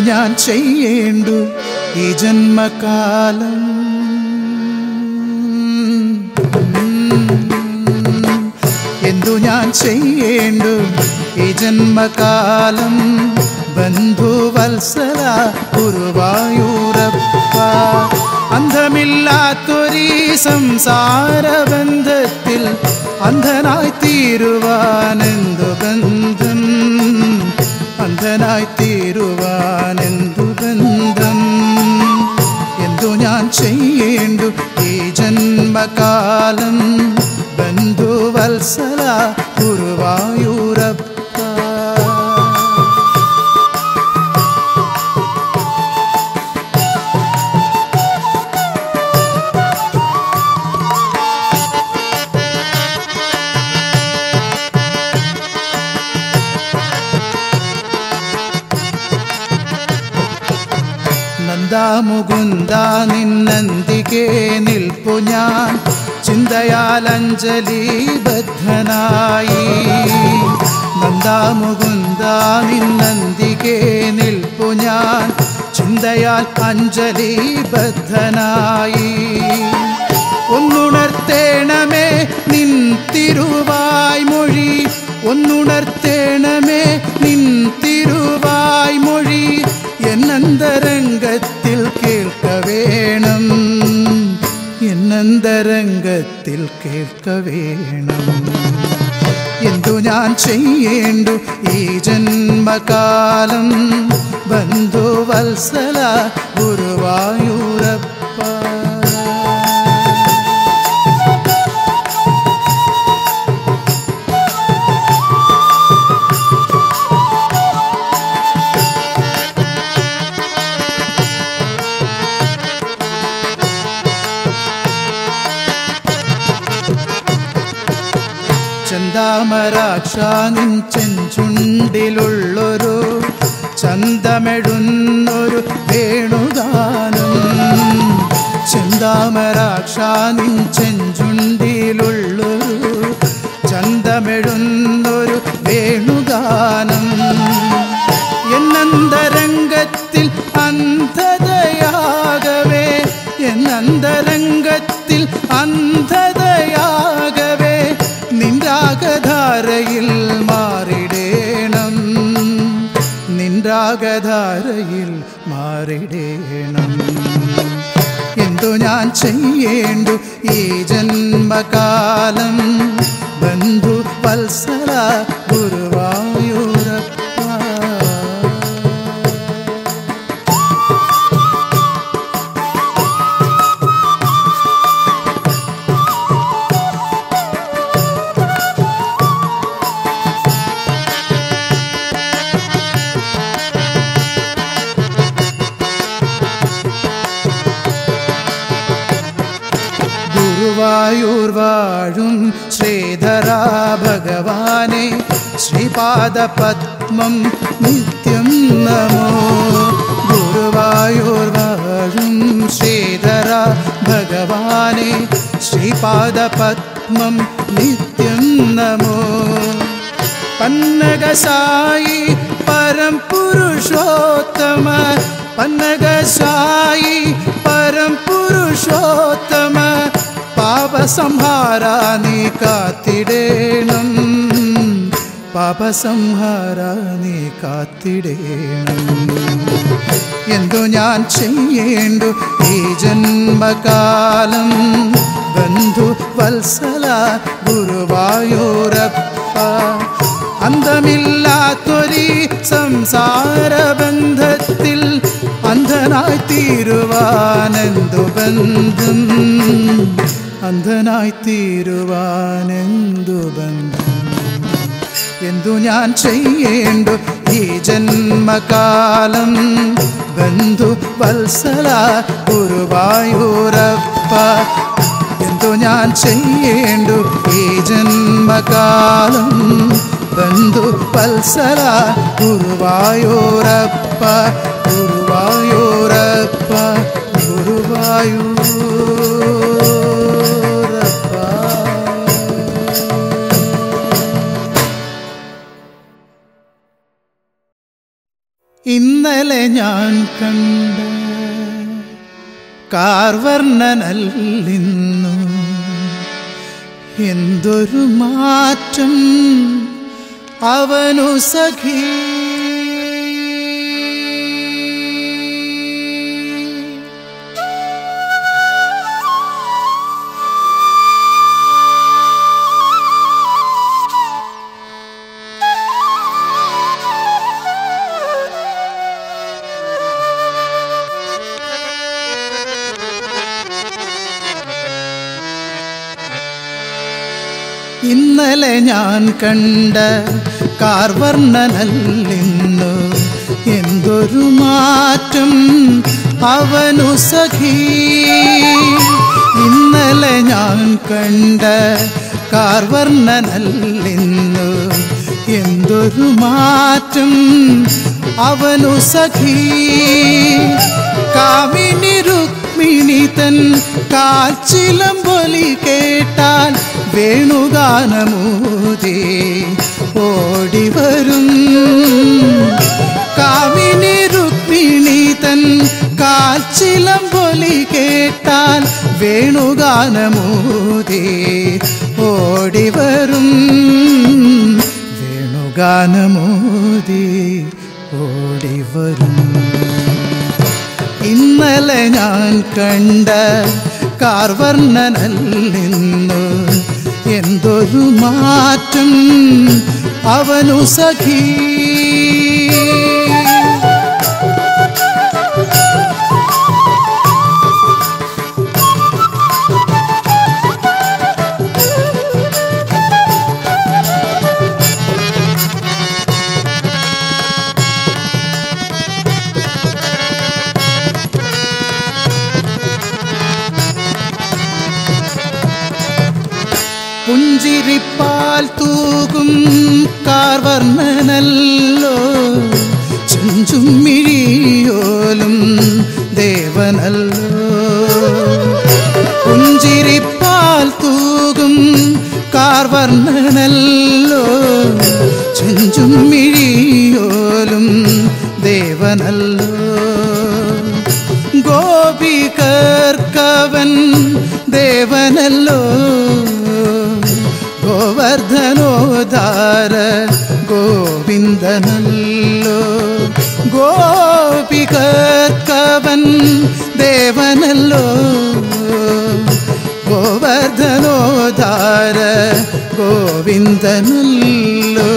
ഞാൻ ചെയ്യേണ്ടു ഈ ജന്മകാലം എന്തു ഞാൻ ചെയ്യേണ്ടു ഈ ജന്മകാലം ബന്ധുവത്സല ഗുരുവായൂരപ്പ അന്ധമില്ലാത്തൊരീ സംസാര ബന്ധത്തിൽ അന്ധനായി തീരുവാനെന്തു ബന്ധം അന്ധനായി തീരുവാനെന്തു ബന്ധം എന്തു ഞാൻ ചെയ്യേണ്ടു ഈ ജന്മകാലം ബന്ധുവത്സല ഗുരുവായൂരപ്പ നന്ദാമുകുന്ദ നിന്നന്തികെ നിൽപ്പു ഞാൻ ചിന്തയാൽ അഞ്ജലി ബദ്ധനായി നന്ദാമുകുന്ദ നിന്നന്തികെ നിൽപ്പു ഞാൻ ചിന്തയാൽ അഞ്ജലി ബദ്ധനായി ഒന്നുണർത്തേണമേ നിൻ തിരുവായ് മൊഴി ഒന്നുണർത്തേണമേ നിൻ തിരുവായ് മൊഴി എന്നന്തരംഗത്തിൽ കേൾക്ക വേണം എന്നന്തരംഗത്തിൽ കേൾക്ക വേണം എന്തു ഞാൻ ചെയ്യേണ്ടു ഈ ജന്മകാലം ബന്ധുവത്സല ഗുരുവായൂരപ്പ ചന്താമരാക്ഷ നിൻ ചെഞ്ചുണ്ടിലുള്ളൊരു ചന്തമെഴുന്നൊരു വേണുഗാനം ചന്താമരാക്ഷ നിൻ ചെഞ്ചുണ്ടിലുള്ളൊരു ചന്തമെഴുന്നൊരു വേണുഗാനം എന്നന്തരംഗത്തിൽ അന്ധതയാകവേ എന്നന്തരംഗത്തിൽ അന്ധതയാകവേ നിൻരാഗധാരയിൽ മാറിടേണം നിൻരാഗധാരയിൽ മാറിടേണം എന്തു ഞാൻ ചെയ്യേണ്ടു ഈ ജന്മകാലം ബന്ധു വത്സല ഗുരുവായൂരപ്പ ഗുരുവായൂർ വാഴും ശ്രീധര ഭഗവാനെ ശ്രീപാദപത്മം നിത്യം നമോ ഗുരുവായൂർ വാഴും ശ്രീധര ഭഗവാനെ ശ്രീപാദപത്മം നിത്യം നമോ പന്നകസായി പരം പുരുഷോത്തമ പന്നകസായി പരം പുരുഷോത്തമ പാപസംഹാര നീ കാത്തിടേണം പാപസംഹാര നീ കാത്തിടേണം എന്തു ഞാൻ ചെയ്യേണ്ടു ഈ ജന്മകാലം ബന്ധു വത്സല ഗുരുവായൂരപ്പ അന്തമില്ലാത്തൊരീ സംസാര ബന്ധത്തിൽ അന്ധനായി തീരുവാനെന്തു ബന്ധം അന്ധനായി തീരുവാനെന്തു ബന്ധം എന്തു ഞാൻ ചെയ്യേണ്ടു ഈ ജന്മകാലം ബന്ധു വത്സല ഗുരുവായൂരപ്പ എന്തു ഞാൻ ചെയ്യേണ്ടു ഈ ജന്മകാലം ബന്ധു വത്സല ഗുരുവായൂരപ്പ ഗുരുവായൂരപ്പ ഗുരുവായൂരപ്പ ഇന്നലെ ഞാൻ കണ്ട കാർവർണ്ണനല്ലിന്നു എന്തൊരു മാറ്റം അവനു സഖീ ഇന്നലെ ഞാൻ കണ്ട കാർവർണ്ണനല്ലിന്നു എന്തൊരു മാറ്റം അവനു സഖീ ഇന്നലെ ഞാൻ കണ്ട കാർവർണ്ണനല്ലിന്നു എന്തൊരു മാറ്റം അവനു സഖീ കാമിനി രുക്മിണി തൻ കാച്ചിലമ്പൊലി കേട്ടാൽ വേണുഗാനമൂതി ഓടിവരും കാമിനി രുക്മിണി തൻ കാച്ചിലമ്പൊലി കേട്ടാൽ വേണുഗാനമൂതി ഓടിവരും വേണുഗാനമൂതി ഓടിവരും ഇന്നലെ ഞാൻ കണ്ട കാർവർണ്ണനല്ലിന്നു എന്തൊരു മാറ്റം അവനു സഖീ പുഞ്ചിരിപ്പാൽ തൂകും കാർവർണ്ണനല്ലോ ചെഞ്ചും മിഴിയോലും ദേവനല്ലോ പുഞ്ചിരിപ്പാൽ തൂകും കാർവർണ്ണനല്ലോ ചെഞ്ചും മിഴിയോലും ദേവനല്ലോ ഗോപികർക്കവൻ ദേവനല്ലോ ഗോവർദ്ധനോദാര ഗോവിന്ദനല്ലോ ഗോപികർക്കവൻ ദേവനല്ലോ ഗോവർദ്ധനോദാര ഗോവിന്ദനല്ലോ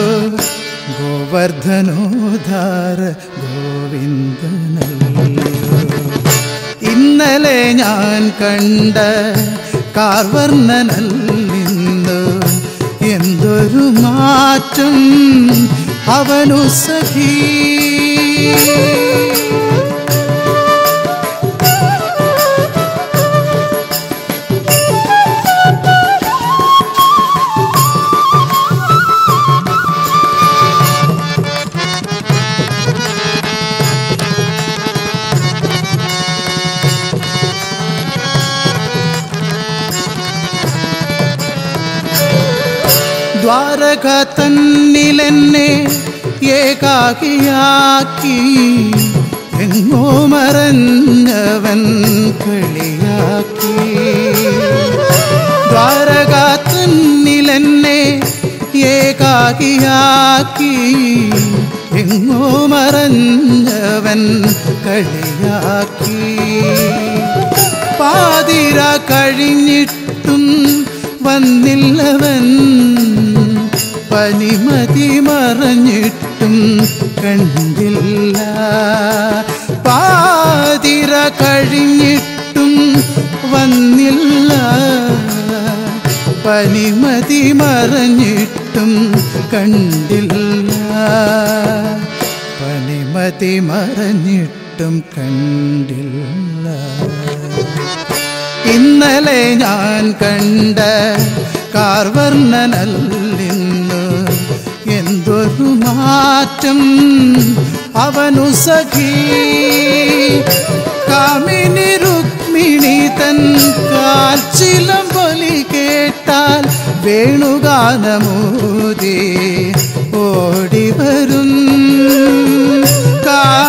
ഗോവർദ്ധനോദാര ഗോവിന്ദനല്ലോ ഇന്നലെ ഞാൻ കണ്ട കാർവർണ്ണനല്ലിന്ന് എന്തൊരു മാറ്റം അവനു സഖീ ദ്വാരക തന്നിലെന്നെ ഏകാകിയാക്കി എങ്ങോ മറഞ്ഞവൻ കളിയാക്കി ദ്വാരക തന്നിലെന്നെ ഏകാകിയാക്കി എങ്ങോ മറഞ്ഞവൻ കളിയാക്കി പാതിര കഴിഞ്ഞിട്ടും വന്നില്ലവൻ പനിമതി മറഞ്ഞിട്ടും കണ്ടില്ല പാതിര കഴിഞ്ഞിട്ടും വന്നില്ല പനിമതി മറഞ്ഞിട്ടും കണ്ടില്ല പനിമതി മറഞ്ഞിട്ടും കണ്ടില്ല ഇന്നലെ ഞാൻ കണ്ട കാർവർണ്ണനല്ലിന്ന് എന്തൊരു മാറ്റം അവനു സഖീ കാമിനി രുക്മിണി തൻ കാൽച്ചിലം പൊലി കേട്ടാൽ വേണുഗാനമൂതി ഓടിവരും കാ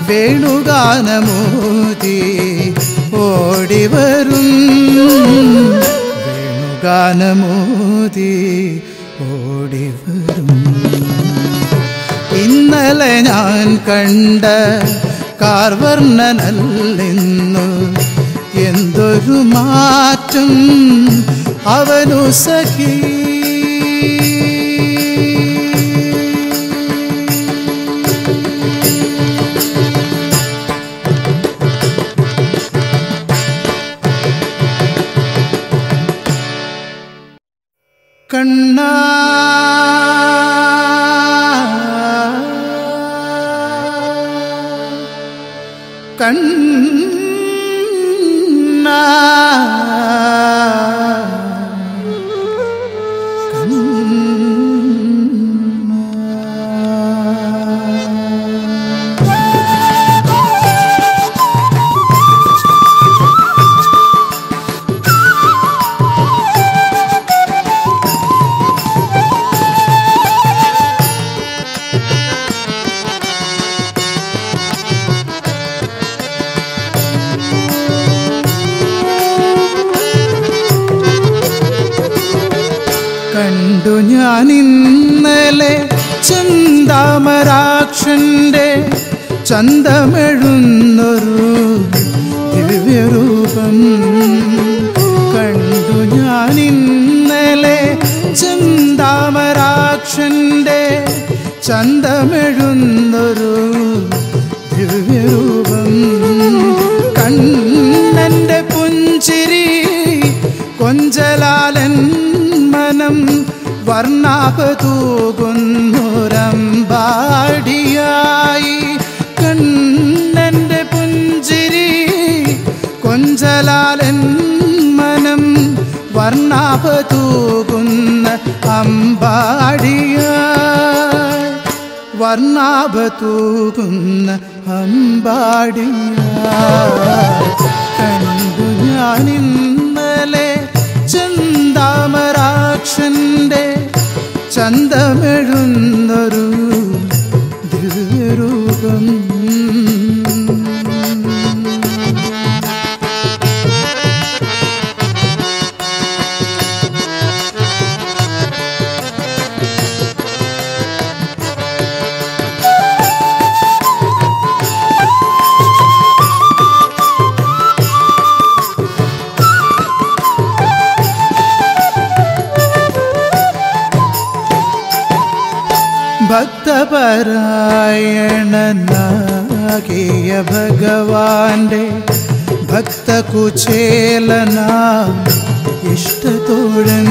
വേണുഗാനമോതി ഓടിവരും വേണുഗാനമോതി ഓടിവരും ഇന്നലെ ഞാൻ കണ്ട കാർവർണ്ണനല്ലെന്നു എന്തൊരു മാറ്റം അവനു സഖീ കണ്ണ കണ്ണ കണ്ടു ഞാൻ ഇന്നലെ ചന്താമരാക്ഷന്റെ ചന്തമെഴുന്നൊരു ദിവ്യരൂപം കണ്ടു ഞാൻ ഇന്നലെ ചന്താമരാക്ഷന്റെ ചന്തമെഴുന്നൊരു ദിവ്യരൂപം കണ്ണന്റെ പുഞ്ചിരി കൊഞ്ചലാലൻ മനം വർണ്ണാപതൂകുന്നൊരമ്പാടിയായി കണ്ണന്റെ പുഞ്ചിരി കൊഞ്ചലാലൻ മനം വർണ്ണാപതൂകുന്ന അമ്പാടിയായി വർണ്ണാപതൂകുന്ന അമ്പാടിയായി കണ്ടു ഞാൻ ഇന്നലെ ചന്താമരാക്ഷന്റെ ചന്തമെഴുന്നൊരു ദിവ്യരൂപം ഭക്തപരായണനാകിയ ഭഗവാന്റെ ഭക്തകുചേലന ഇഷ്ടത്തോഴൻ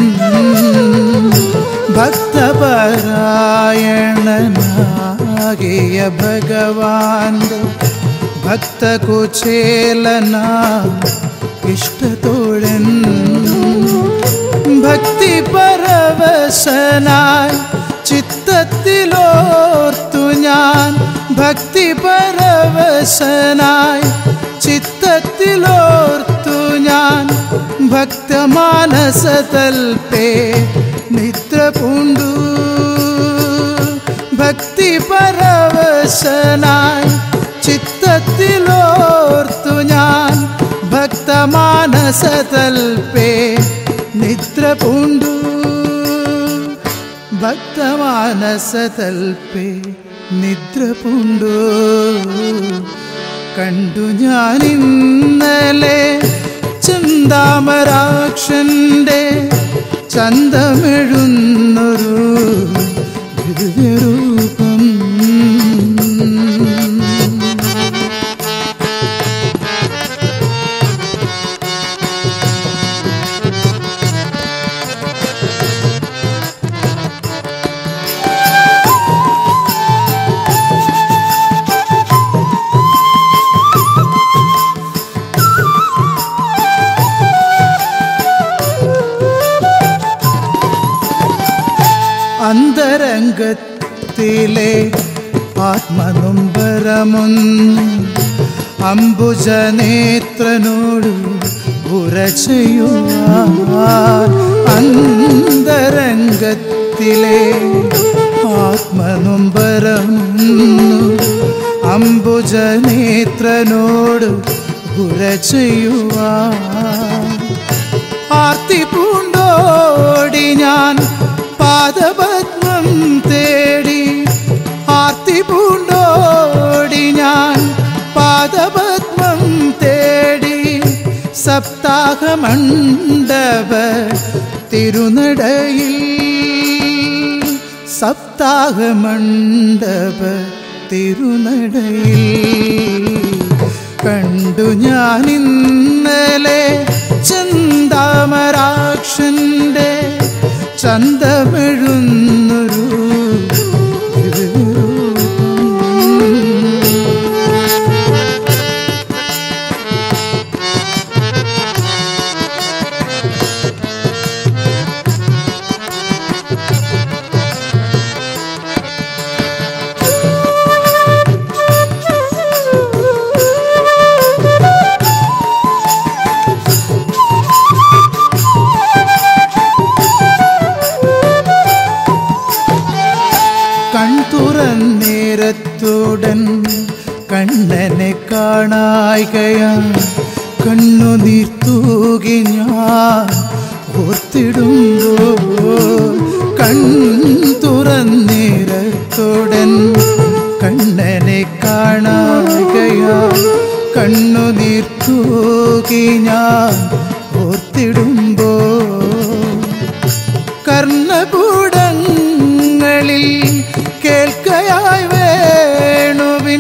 ഭക്തപരായണനാകിയ ഭഗവാന്റെ ഭക്തകുചേലന ഇഷ്ടത്തോഴൻ ഭക്തി പരവശനായി ചിത്തത്തിലോർത്തു ഞാൻ ഭക്തി പരവശനായി ചിത്തത്തിലോർത്തു ഞാൻ ഭക്തമാനസതൽപേ നിദ്ര പൂണ്ടു ഭക്തി പരവശനായി ചിത്തത്തിലോർത്തു ഞാൻ ഭക്തമാനസതൽപേ നിദ്ര പൂണ്ടു ഭക്തമാനസതൽപേ നിദ്ര പൂണ്ടു കണ്ടു ഞാൻ ഇന്നലെ ചന്താമരാക്ഷന്റെ ചന്തമെഴുന്നൊരു ദിവ്യരൂപം അന്തരംഗത്തിലെ ആത്മനൊമ്പരമൊന്ന് അംബുജനേത്രനോടു ഉറച്ചയുവാൻ അന്തരംഗത്തിലെ ആത്മനൊമ്പരമൊന്നു അംബുജനേത്രനോട് ഉര ചെയ്യുവാൻ ആർത്തി പൂണ്ടോടി ഞാൻ പാദപത്മം തേടി ആർത്തി പൂണ്ടോടി ഞാൻ പാദപത്മം തേടി സപ്താഹമണ്ഡപ തിരുനടയിൽ സപ്താഹമണ്ഡപ തിരുനടയിൽ കണ്ടു ഞാൻ ഇന്നലെ ചന്താമരാക്ഷന്റെ ചന്തമെഴുന്നൊരു കൺതുറന്നേരത്തുടൻ കണ്ണനെ കാണായികയാൻ കണ്ണുനീർ തൂകി ഞാൻ ഓർത്തിടുമ്പോ കൺതുറന്നേരത്തുടൻ കണ്ണനെ കാണായികയാൻ കണ്ണുനീർ തൂകി ഞാൻ ഓർത്തിടുമ്പോ കർണപൂടങ്ങളിൽ കേൾക്കയായി വേണുവിൻ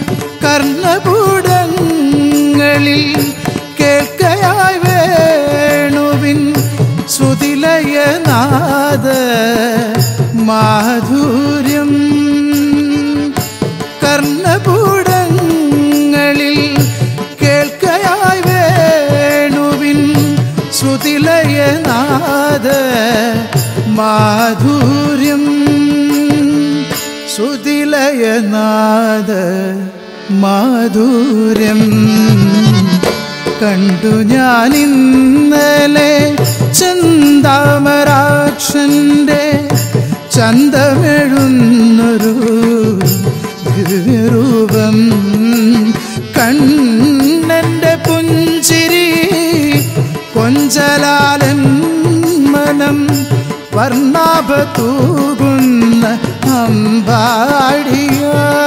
കർണപൂടങ്ങളിൽ കേൾക്കയായി വേണുവിൻ ശ്രുതിലയനാദ മാധുര്യം കർണപൂടങ്ങളിൽ കേൾക്കയായി വേണുവിൻ ശ്രുതിലയനാദ മാധുര്യം ശ്രുതിലയനാദ മാധുര്യം കണ്ടു ഞാൻ ഇന്നലെ ചന്താമരാക്ഷന്റെ ചന്തമെഴുന്നൊരു ദിവ്യരൂപം കണ്ണന്റെ പുഞ്ചിരി കൊഞ്ചലാലൻ മനം വർണ്ണാഭ തൂകുന്ന അമ്പാടിയ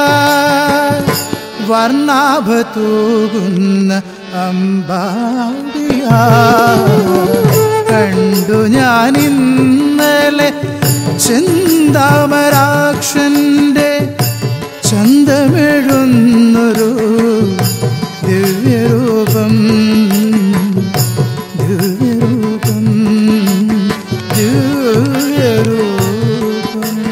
വർണ്ണാഭ തൂകുന്ന അമ്പാടിയ കണ്ടു ഞാൻ ഇന്നലെ ചിന്താമരാക്ഷന്റെ ചന്തമെഴുന്നൊരു ദിവ്യരൂപം ദിവ്യരൂപം ദിവ്യരൂപം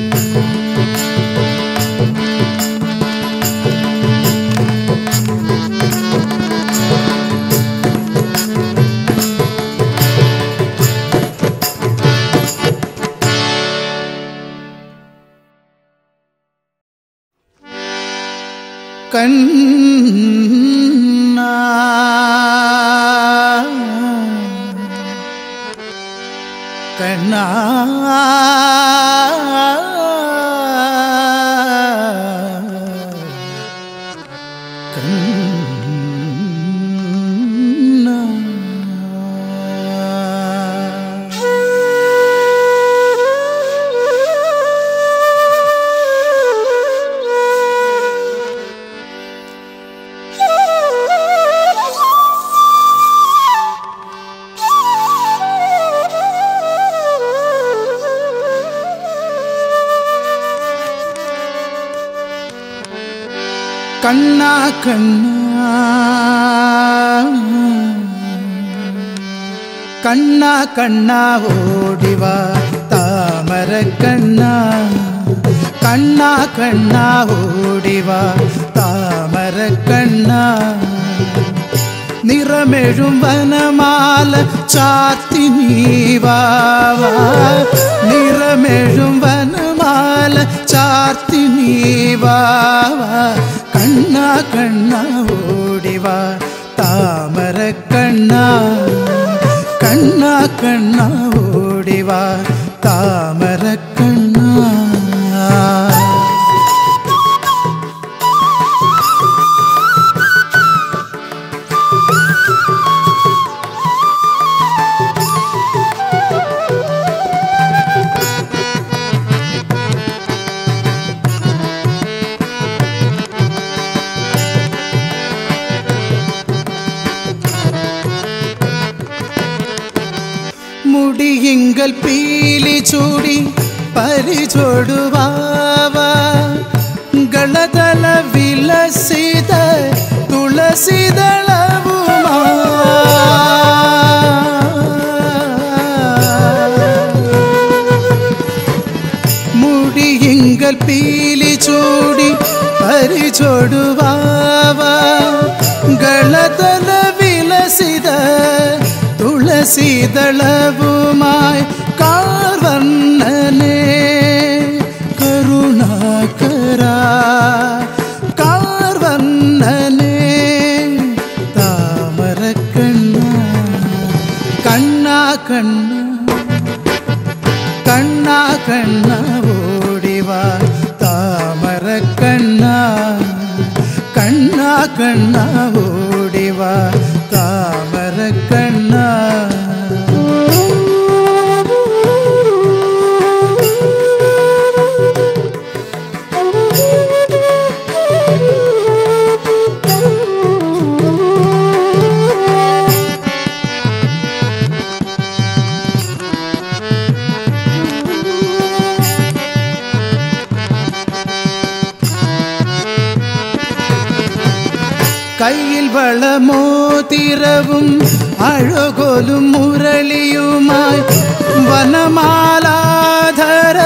കണ്ണ കണ്ണ കണ്ണ കണ്ണ കണ്ണ കണ്ണ കണ്ണ ഓടിവ താമര കണ്ണ കണ്ണ കണ്ണ ഓടിവ താമര കണ്ണ നിറമെഴും വനമാല ചാത്തി നീവാവാ നിറമെഴും വനമാല ചാത്തി നീവാവാ കണ്ണ കണ്ണ ഓടിവാ താമര കണ്ണ കണ്ണ കണ്ണ ഓടിവാ താമര കണ്ണ മുടിയിങ്കൽ പീലി ചൂടി പരിചൊടുവാവ ഗളതല വിലസിത തുളസിതളവുമാ മുടിയിങ്കൽ പീലി ചൂടി പരിചൊടുവാവ ഗളതല വിലസിത തുളസിതളവുമായി കാർവർണ്ണനെ കരുണാകര കാർവർണ്ണനെ താമരക്കണ്ണ കണ്ണ കണ്ണ കണ്ണ കണ്ണ ഓടിവാ താമര കണ്ണ കണ്ണ കണ്ണ ഓടിവാ താമര കണ്ണ കയ്യിൽ വളമോതിരവും അഴകൊലും മുരളിയുമായി വനമാലാധര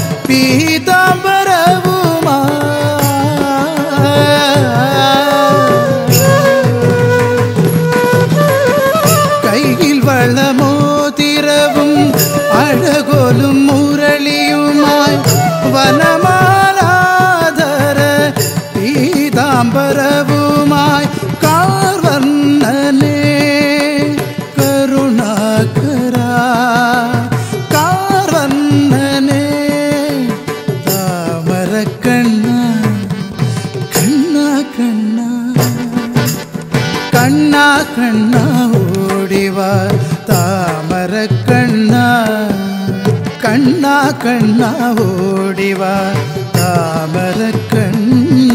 പീതാംബരവുമായി കയ്യിൽ വളമോതിരവും അഴകൊലും മുരളിയുമായി വനമാലാധര പീതാംബരവുമായി കാർവർണ്ണനെ കരുണാകര കാർവർണ്ണനെ താമരക്കണ്ണ കണ്ണ കണ്ണ കണ്ണ കണ്ണ ഓടിവ താമര കണ്ണ കണ്ണ കണ്ണ ഓടിവ താമര കണ്ണ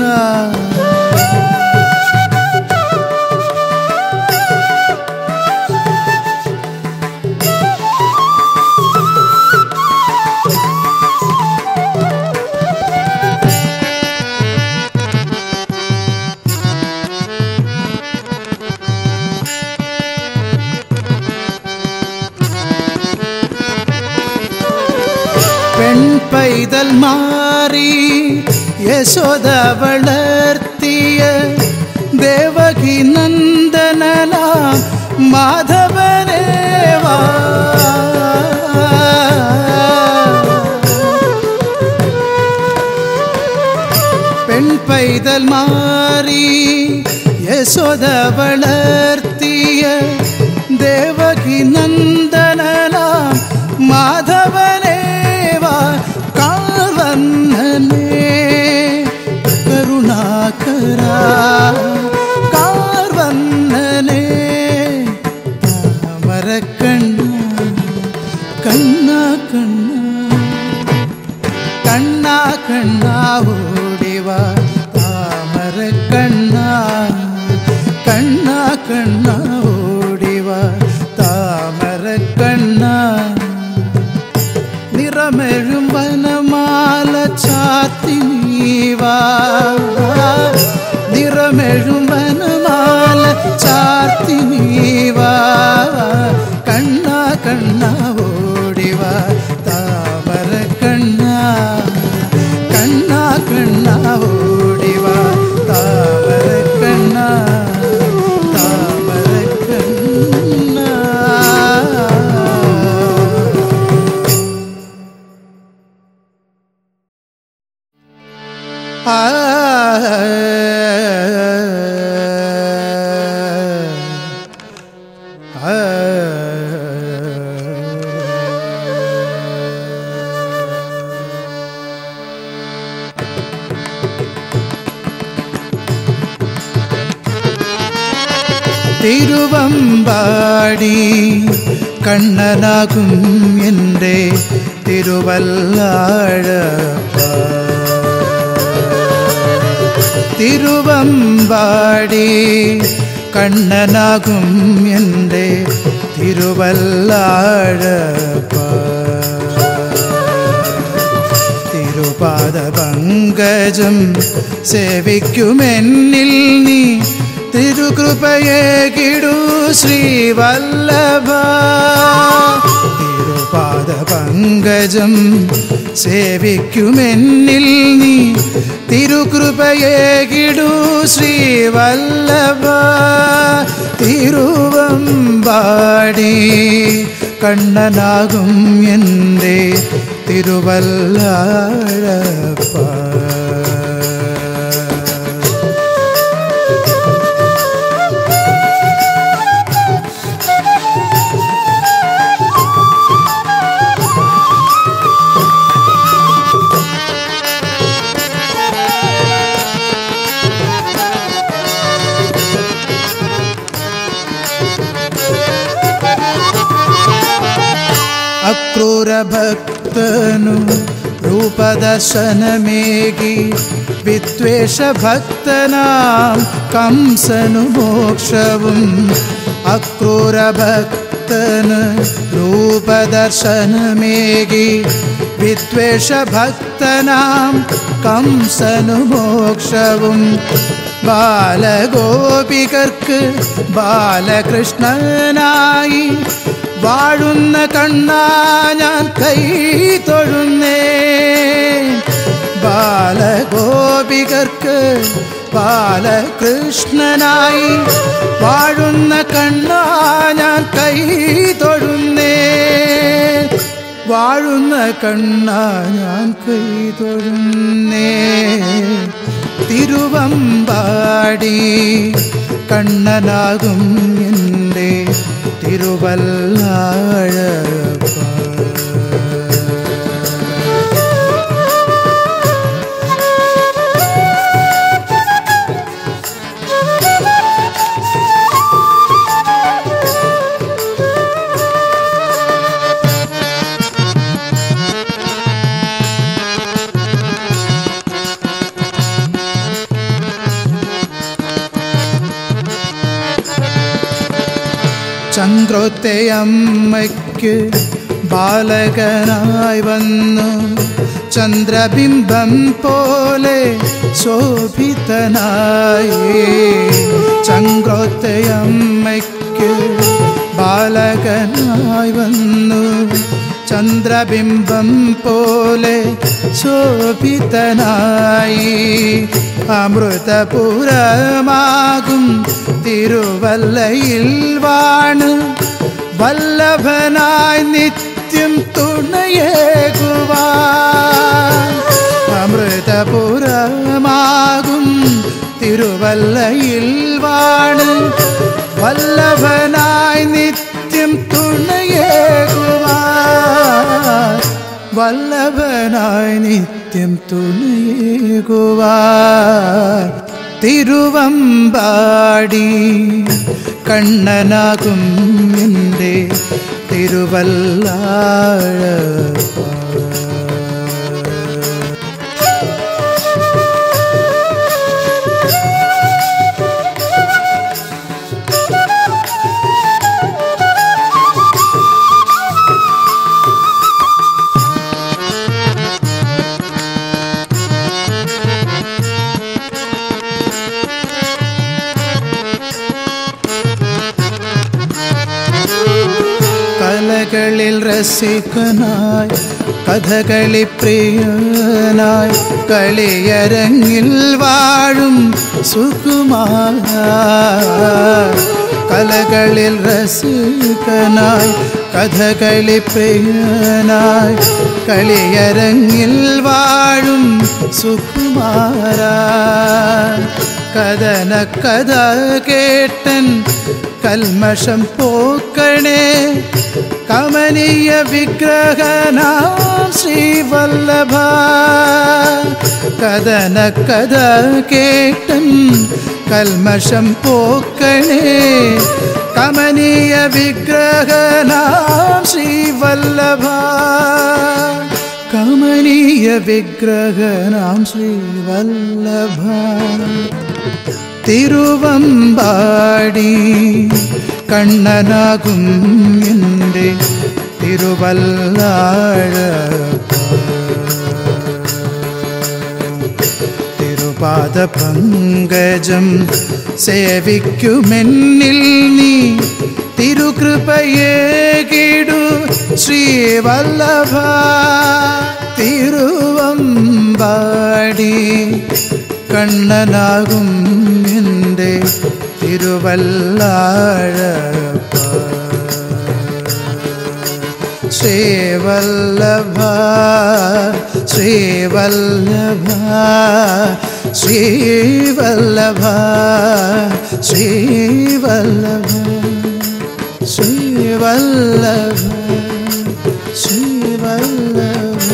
പെൺ പൈതൽ മാറി യശോദ വളർത്തിയ ദേവകി നന്ദനലാം മാധവനേവാ പെൺ പൈതൽ മാറി യശോദ വളർത്തിയ ദേവകി നന്ദനലാം മാധവനേവ കാർവന്നനെ കരുണാകര കാർവന്നനെ താമരക്കണ്ണ കണ്ണ കണ്ണ കണ്ണ കണ്ണ ഓടിവ താമര കണ്ണ കണ്ണ കണ്ണ ഓടിവ താമര കണ്ണ നിറമെഴും വനമാല ചാത്തി നീവാ നിറമെഴും വനമാല ചാത്തി നീവാ കണ്ണ കണ്ണ ഓടിവ താമര കണ്ണ കണ്ണ കണ്ണ ഓടിവ താമര കണ്ണ താമര കണ്ണ ആ തിരുവമ്പാടി കണ്ണനാകും എൻ്റെ തിരുവല്ലാഴപ്പ തിരുവമ്പാടി കണ്ണനാകും എൻ്റെ തിരുവല്ലാഴ പങ്കജം സേവിക്കുമെന്നിൽ നീ തിരുകൃപയേകിടു ശ്രീവല്ലഭ തിരുപാദ പങ്കജം സേവിക്കുമെന്നിൽ നീ തിരുകൃപയേകിടു ശ്രീവല്ലഭ തിരുവമ്പാടി കണ്ണനാകും എൻ്റെ തിരുവല്ലാഴപ്പ അക്രൂരഭക്തനു രൂപദർശനമേകി വിദ്വേഷ ഭക്തനാം കംസനു മോക്ഷവും അക്രൂരഭക്തന് രൂപദർശനമേകി വിദ്വേഷ ഭക്തനാം കംസനു മോക്ഷവും ബാലഗോപികർക്ക് ബാലകൃഷ്ണനായി വാഴുന്ന കണ്ണാ ഞാൻ കൈ തൊഴുന്നേ ബാലഗോപികർക്ക് ബാലകൃഷ്ണനായി വാഴുന്ന കണ്ണാ ഞാൻ കൈ തൊഴുന്നേ വാഴുന്ന കണ്ണാ ഞാൻ കൈ തൊഴുന്നേ തിരുവമ്പാടി കണ്ണനാകും എൻ്റെ തിരുവല്ലാഴപ്പ ചന്ദ്രോത്തയമ്മയ്ക്ക് ബാലകനായി വന്നു ചന്ദ്രബിംബം പോലെ ശോഭിതനായി ചന്ദ്രോത്തയമ്മയ്ക്ക് ബാലകനായി വന്നു ചന്ദ്രബിംബം പോലെ ശോഭിതനായി അമൃതപുരമാകും തിരുവല്ലയിൽ വാണ് വല്ലഭനായി നിത്യം തുണയേകുവാൻ അമൃതപുരമാകും തിരുവല്ലയിൽ വാണ് വല്ലഭനായി നിത്യം തുണയേകുവാൻ വല്ലഭനായി നിത്യം തുണയേകുവാൻ തിരുവമ്പാടി കണ്ണനാകും എൻ്റെ തിരുവല്ലാഴ കലകളിൽ രസികനായി കഥകളി പ്രിയനായി കളിയരങ്ങിൽ വാഴും സുകുമാര കലകളിൽ രസികനായി കഥകളി പ്രിയനായി കളിയരങ്ങിൽ വാഴും സുകുമാര കഥന കഥ കേട്ടൻ കൽമഷം പോക്കണേ കമനീയ വിഗ്രഹനാം ശ്രീവല്ലഭ കഥന കഥ കേട്ടൻ കൽമഷം പോക്കണേ കമനീയ വിഗ്രഹനാം ശ്രീവല്ലഭ കമനീയ വിഗ്രഹനാം ശ്രീവല്ലഭ തിരുവമ്പാടി കണ്ണനാകും എൻ്റെ തിരുവല്ലാഴ പാദപങ്കജം സേവിക്കുമെന്നിൽ നീ തിരുകൃപയേകിടു ശ്രീവല്ലഭ തിരുവമ്പാടി കണ്ണനാകും എൻ്റെ തിരുവല്ലാഴപ്പ ശ്രീവല്ലഭ ശ്രീവല്ലഭ ശ്രീവല്ലഭ ശ്രീവല്ലഭ ശ്രീവല്ലഭ ശ്രീവല്ലഭ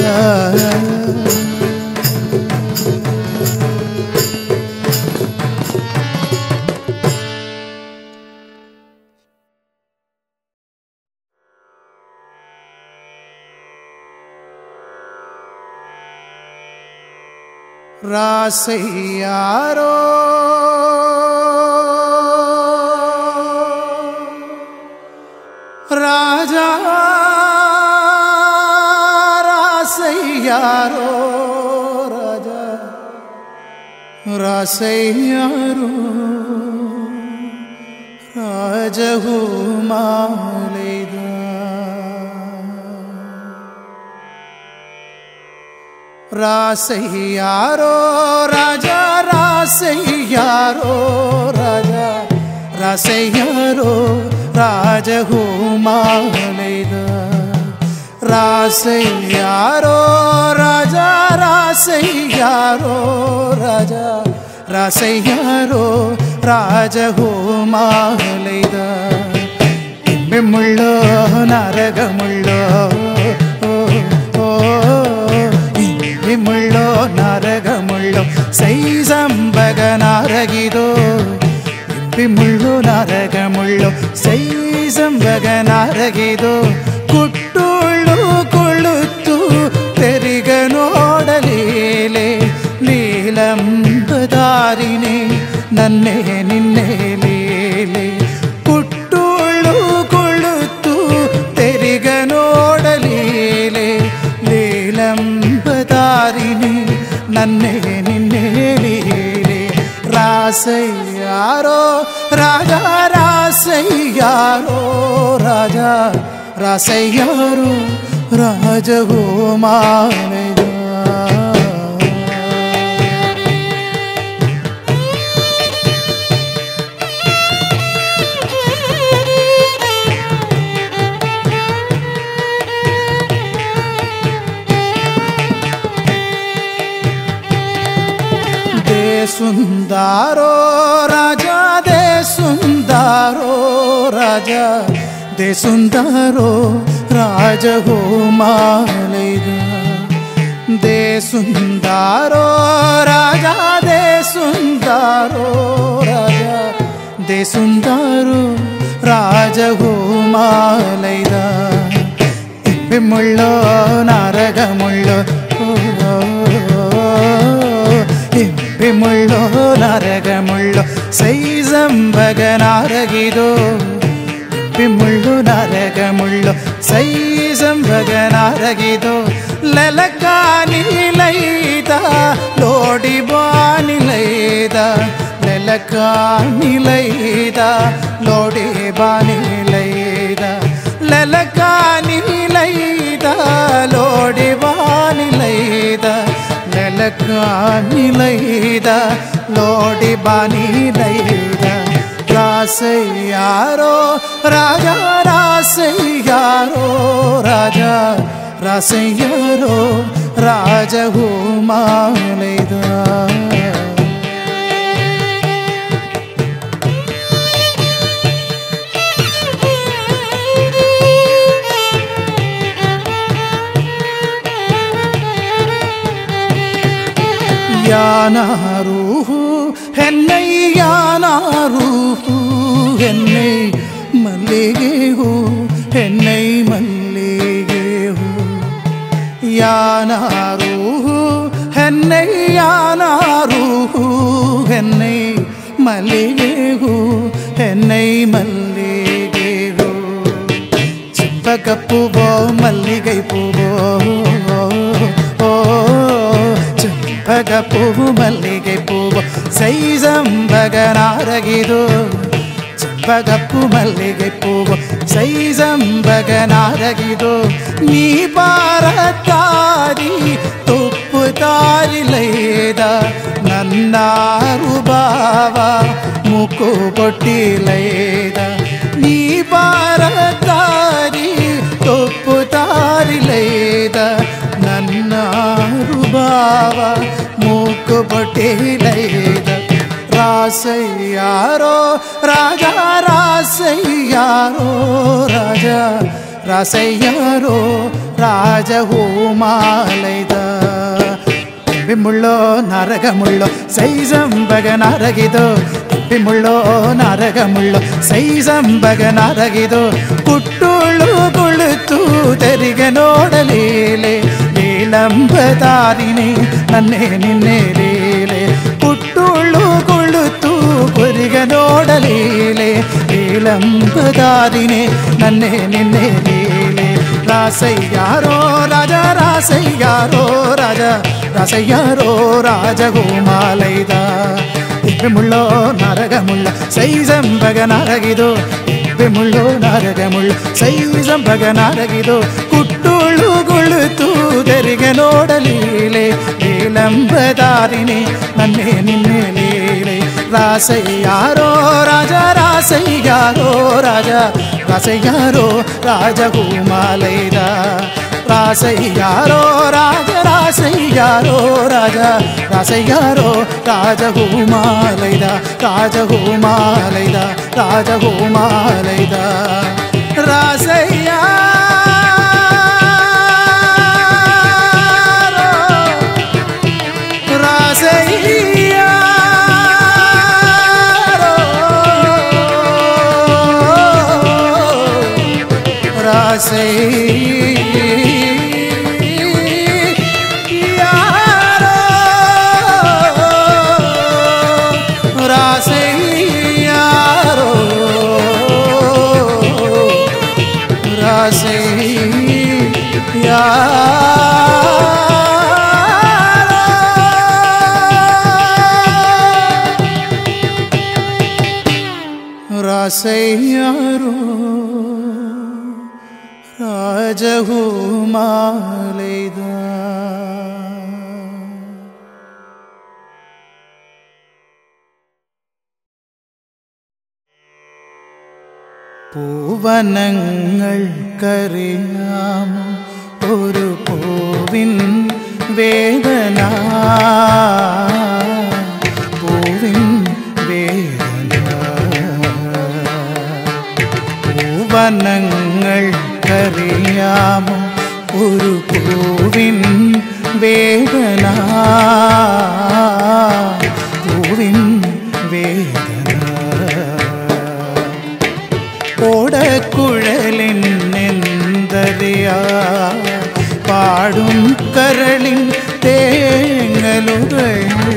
രാസയ്യാരോ രാജാ രാസയ്യാരോ രാജാ രാസയ്യാരോ രാജഹുമാലൈദ രാസയ്യാരോ രാജ രാസയ്യാരോ രാജ രാസയ്യാരോ രാജഹുമാലൈദ രാസയ്യാരോ രാജ രാസയ്യാരോ രാജ രാസയ്യാരോ രാജഹുമാലൈദ ഇമ്പമുള്ളോ നരകമുള്ളോ ഓ ഓ ഇമ്മുള്ളോ നരകമുള്ളോ സൈസംബകനാരകിതോ ഇമ്പിമുള്ളോ നരകമുള്ളോ സൈസംബകനാരകിതോ കുട്ടുള്ളു കൊളുത്തു തെരിക നോടലീലെ ലീലംബദാരിനെ നന്നെ നിന്നെ ലീലെ കുട്ടുള്ളു കൊളുത്തു തെരിക നോടലീലെ ലീലംബദാരിണി നന്നെ നിന്നെ ലീലെ രാസയ്യാരോ രാജ രാസയ്യാരോ രാജ രാസയ്യാരോ രാജകുമാരജ दे सुंदारो राजा दे सुंदारो राजा दे सुंदारो राज हो मालेगा दे सुंदारो राजा दे सुंदारो राजा दे सुंदारो राज हो मालेगा ഇമ്പിമുള്ളോ നരകമുള്ളോ ഇമ്പിമുള്ളോ നരകമുള്ളോ സൈസംഭകനാരകിതോ ഇമ്പിമുള്ളോ നരകമുള്ളോ സൈസംഭകനാരകിതോ ലലക്കാനിലൈത ലോടിബാനിലൈത ലലക്കാനിലൈത ലോടിബാനിലൈത ലലക്കാനിലൈത ലോടിബാനിലൈത ലലക്കാനിലൈത ലോടിബാനിലൈത രാസയ്യാരോ രാജ രാസയ്യാരോ രാജ രാസയ്യാരോ രാജഹുമാലൈത யானாரூஹு என்னை யானாரூஹு என்னை மல்லிகேஹு என்னை மல்லிகேஹு யானாரூஹு என்னை யானாரூஹு என்னை மல்லிகேஹு என்னை மல்லிகேஹு ചെമ്പകപ്പൂവോ മല്ലികൈ പൂവോ ഓ ചെമ്പകപ്പൂവ് മല്ലികൈ പൂവോ ಸೈಜಂಬಗನಾರಗಿದು ചെമ്പകപ്പു മല്ലികപ്പൂവ് സൈസംബകനാരകിതോ നീ പാറത്താരി തുപ്പു താരിലേത നന്നാറു ബാവ മുക്കു പൊട്ടിലേത നീ പാറത്താരി തുപ്പു താരിലേത നന്നാറു ബാവ മൂക്കു പൊട്ടിലേത రాసయ్యారో రాజా రాసయ్యారో రాజా రాసయ్యారో రాజహోమాలైద തുമ്പിമുള്ളോ നരകമുള്ളോ സൈസംബക നരകിതോ തുമ്പിമുള്ളോ നരകമുള്ളോ സൈസംബക നരകിതോ കുട്ടുള്ളു കൊളുത്തു തരിക നോടലീലെ ലീലംബതാരിണി നന്നെ നിന്നെ ലീലെ കുട്ടുള്ളു കൊളുത്തു കൊരിക നോടലീലെ ലീലംബതാരിണി നന്നെ നിന്നെ ലീലെ రాసయ్యారో రాజా రాసయ్యారో రాజా రాసయ్యారో రాజగోమాలైదా దివ్యముళ్ళో నరగముళ్ళ సైజంబగ నరగిదో దివ్యముళ్ళో నరగముళ్ళ సైజంబగ నరగిదో కుట్టుళ్ళు కొಳುతూ తెరిగ ನೋಡಲೀಲೆ ಲೀಲಂಬದಾರಿಣಿ ನನ್ನೆ ನಿನ್ನೆ ಲೀಲೆ ರಾಸಯ್ಯಾರೋ ರಾಜ ರಾಸಯ್ಯಾರೋ ರಾಜ ರಾಸಯ್ಯಾರೋ ರಾಜಕುಮಾಲೈದ ರಾಸಯ್ಯಾರೋ ರಾಜ ರಾಸಯ್ಯಾರೋ ರಾಜ ರಾಸಯ್ಯಾರೋ ರಾಜಕುಮಾಲೈದ ರಾಜಕುಮಾಲೈದ ರಾಜಕುಮಾಲೈದ ರಾಸಯ್ಯ రాసయ్యారో రాజహుమాలైదా പൂവനങ്ങൾക്കറിയാമോ ഒരു പൂവിൻ വേദന പൂവിൻ വേദന പൂവനങ്ങൾക്കറിയാമോ ഒരു പൂവിൻ വേദന പൂവിൻ വേദന ഓടക്കുഴലിനെന്തറിയാ പാടും കരളിൻ തേങ്ങലുകൾ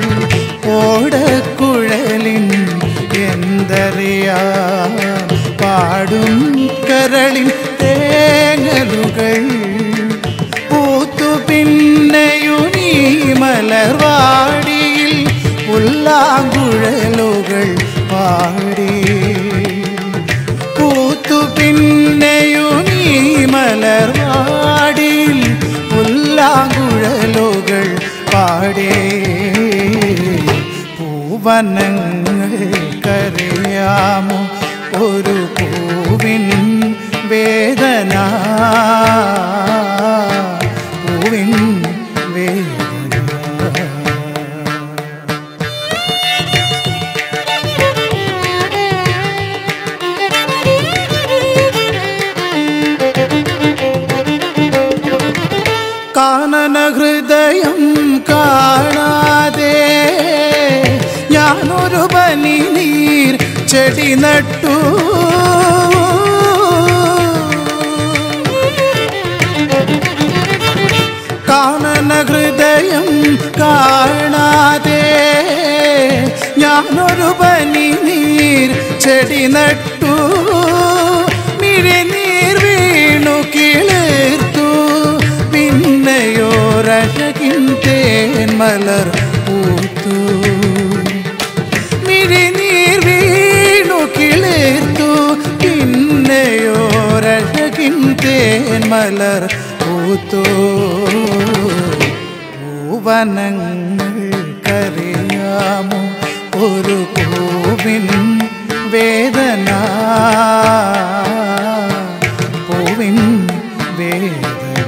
ഓടക്കുഴലിൻ എന്തറിയാ പാടും കരളിൻ തേങ്ങലുകൾ പൂത്തു പിന്നെയുനീ മലർവാടിയിൽ പുല്ലാങ്കുഴലുകൾ പാടി പൂത്തു പിന്നെയുനീ മലർവാടിയിൽ പുല്ലാങ്കുഴലുകൾ പാടേ പൂവനങ്ങൾക്കറിയാമോ ഒരു പൂവിൻ വേദന പൂവിൻ വേദന കാനന ഹൃദയം കാണാതെ ഞാനൊരു പനി നീർ ചെടി നട്ടു കാനന ഹൃദയം കാണാതെ ഞാനൊരു പനി നീർ ചെടി നട്ടു മിഴിനീർ വീണു കിളിർത്തു പിന്നെയോരഴകിൻ തേൻ മലർ പൂത്തു തേന്മലർ പൂത്തോ പൂവനങ്ങൾക്കറിയാമോ ഒരു പൂവിൻ വേദന പൂവിൻ വേദന